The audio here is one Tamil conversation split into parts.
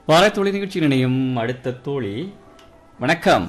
வாரத்தொழி நிகழ்ச்சி நினையும் அடுத்த தோழி வணக்கம்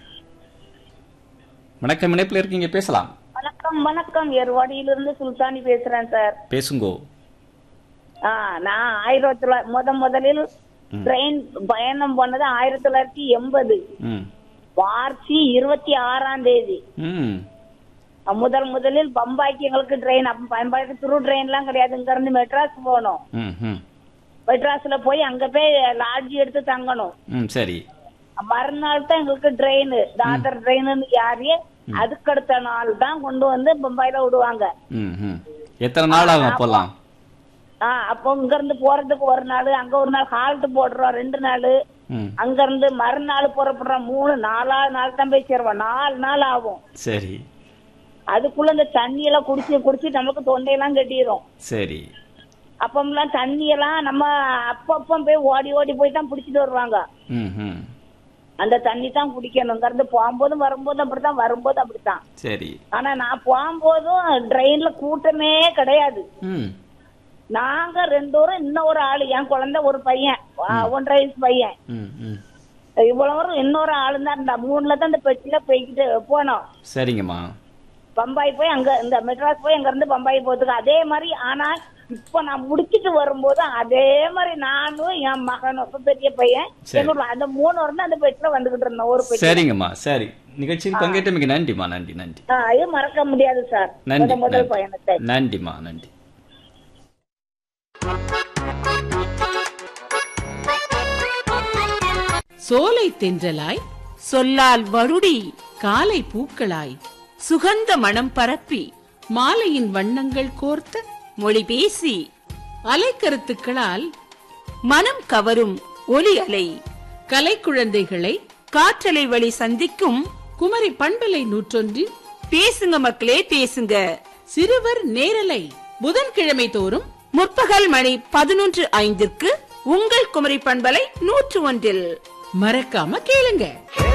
வணக்கம் இணைப்பில் இருக்கீங்க பேசலாம் வணக்கம் வணக்கம் ஏர்வாடியிலிருந்து சுல்தானி பேசுறேன் சார் பேசுங்கோ ஆ, நான் ஆயிரத்தி தொள்ளாயிரத்தி முத முதலில் ட்ரெயின் பயணம் பண்ணது ஆயிரத்தி தொள்ளாயிரத்தி எண்பது ம் மார்ச் இருபத்தி ஆறாம் தேதி ம் முதல் முதலில் பம்பாய்க்கு எங்களுக்கு ட்ரெயின் அப்ப பம்பாய்க்கு துரு ட்ரெயின் எல்லாம் கிடையாது இங்க இருந்து மெட்ராஸ் போகணும் ம் ம் மெட்ராஸ்ல போய் அங்க போய் லாட்ஜ் எடுத்து தங்கணும் ம் சரி மறுநாள் தான் எங்களுக்கு ட்ரெயின் தாதர் ட்ரெயின்னு யாரையே அதுக்கடுத்த நாள் தான் கொண்டு வந்து பம்பாயில விடுவாங்க ம் ம் எத்தனை நாள் ஆகும் அப்போல்லாம் ஆ அப்போ இங்க இருந்து போறதுக்கு ஒரு நாள் அங்க ஒரு நாள் ஹால்ட் போடுறோம் ரெண்டு நாள் ம் அங்க இருந்து மறுநாள் புறப்படுறோம் மூணு நாலாவது நாள் தான் போய் சேருவோம் நாலு நாள் ஆகும் சரி அதுக்குள்ள இந்த தண்ணி எல்லாம் குடிச்சு குடிச்சு நமக்கு தொண்டையெல்லாம் கட்டிடும் சரி அப்பமெல்லாம் தண்ணி எல்லாம் நம்ம அப்பப்போ போய் ஓடி ஓடி போய் தான் பிடிச்சிட்டு வருவாங்க ம் ம் அந்த தண்ணி தான் குடிக்கணும் இங்க இருந்து போகும்போதும் வரும்போதும் அப்படித்தான் வரும்போது அப்படித்தான் சரி ஆனா நான் போகும்போதும் ட்ரெயின்ல கூட்டமே கிடையாது ம் நாங்க ரெண்டு பேரும் இன்னொரு ஆளு என் குழந்தை ஒரு பையன் ஆ, ஒன்றரை வயசு பையன் ம் ம் இவ்வளவு இன்னொரு ஆளு தான் இந்த மூணுல தான் இந்த பெட்டில போய்கிட்டு போனோம் சரிங்கம்மா பம்பாய் போய் அங்க இந்த மெட்ராஸ் போய் அங்க இருந்து பம்பாய் போறதுக்கு அதே மாதிரி ஆனா இப்ப நான் முடிச்சிட்டு வரும்போது அதே மாதிரி நானும் என் மகனும் இப்ப பெரிய பையன் சரி. எங்களோட அந்த மூணு வரும் தான் அந்த பெட்டில வந்துகிட்டு இருந்தோம் ஒரு பெட்டி சரிங்கம்மா சரி நிகழ்ச்சியில் பங்கேற்றமைக்கு நன்றிம்மா நன்றி நன்றி ஆ, இது மறக்க முடியாது சார் நன்றி முத முதல் நன்றி. பயணத்தை நன்றிம்மா நன்றி சோலை தென்றலாய் சொல்லால் வருடி காலை பூக்களாய் சுகந்த மனம் பரப்பி மாலையின் வண்ணங்கள் கோர்த்த மொழி பேசி அலைக்கருத்துக்களால் மனம் கவரும் ஒலி அலை கலைக்குழந்தைகளை காற்றலை வழி சந்திக்கும் குமரி பண்பலை நூற்றொன்றில் பேசுங்க மக்களே பேசுங்க சிறுவர் நேரலை புதன்கிழமை தோறும் முற்பகல் மணி பதினொன்று ஐந்திற்கு உங்கள் குமரி பண்பலை நூற்று ஒன்றில் மறக்காம கேளுங்க Hey,